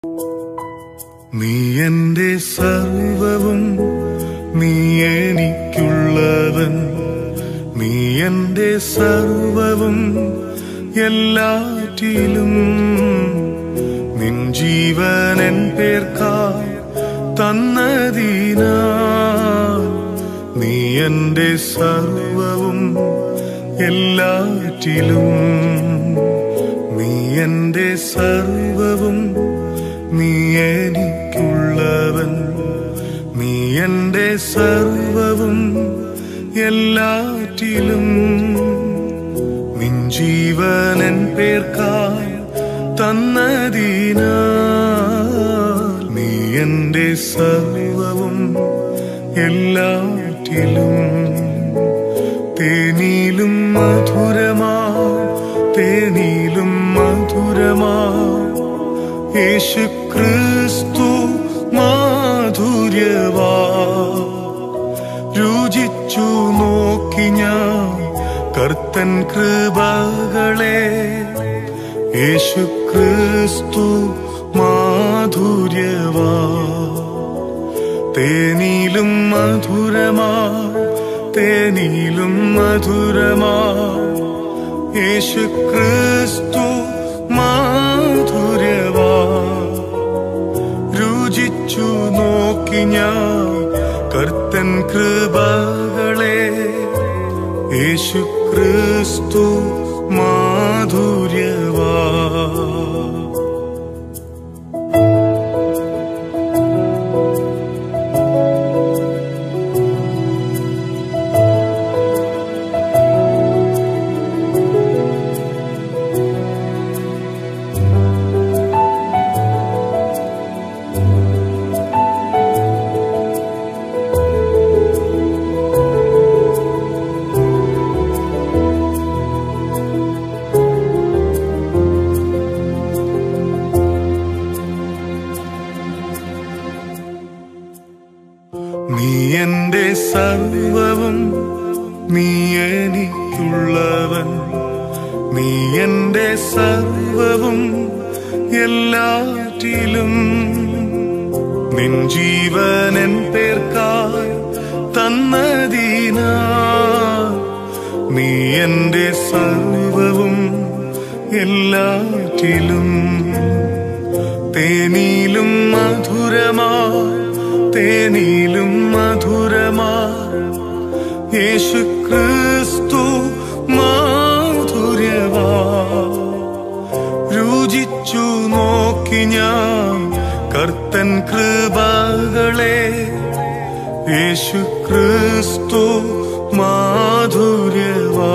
നീ എന്റെ സർവവും നീ എനിക്കുള്ളവൻ നീ എന്റെ സർവവും എല്ലാറ്റിലും നിൻ ജീവനൻ പേർക്കായി തന്നതിനാ നീ എന്റെ സർവവും എല്ലാറ്റിലും നീ എന്റെ സർവവും നീ എനിക്കുള്ളവൻ നീ എന്റെ സർവവും എല്ലാറ്റിലും നിൻ ജീവനൻ പേർക്കായി തന്നതിനാ നീ എന്റെ സർവവും എല്ലാറ്റിലും തേനിലും മധുരമാ തേനിലും മധുരമാ യേശു ക്രിസ്തു മാധുര്യവാ രുചിച്ചു നോക്കി ഞാൻ കർത്തൻ കൃപകളെ യേശു ക്രിസ്തു മാധുര്യവാ തേനിലും മധുരമാ തേനിലും മധുരമാ യേശു ക്രിസ്തു മാധുര്യവാ രുചിച്ചു നോക്കി ഞാൻ കർത്തൻ കൃപകളെ യേശു ക്രിസ്തു മാധുര്യവാ നീ എന്റെ സർവവും നീ എനിക്കുള്ളവൻ നീ എന്റെ സർവവും എല്ലാറ്റിലും നിൻ ജീവനൻ പേർക്കായി തന്നതിനാ നീ എന്റെ സർവവും എല്ലാറ്റിലും തേനിലും മധുരമാ തേനിലും മധുരമാ യേശു ക്രിസ്തു മാധുര്യവാ രുചിച്ചു നോക്കി ഞാൻ കർത്തൻ കൃപകളെ യേശു ക്രിസ്തു മാധുര്യവാ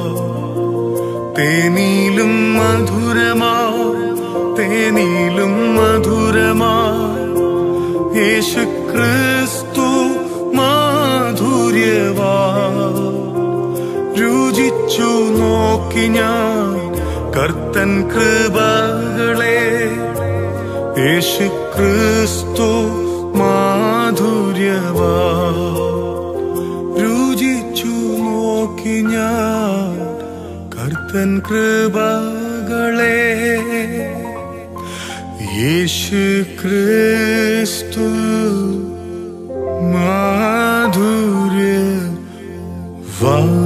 തേനിലും മധുരമാ തേനിലും മധുരമാ യേശു ക്രിസ്തു മാധുര്യവാ രുചിച്ചു നോക്കി ഞാൻ കർത്തൻ കൃപകളെ യേശു ക്രിസ്തു മാധുര്യവാ രുചിച്ചു നോക്കി ഞാൻ കർത്തൻ കൃപകളെ യേശു ക്രിസ്തു മാധുര്യ വാ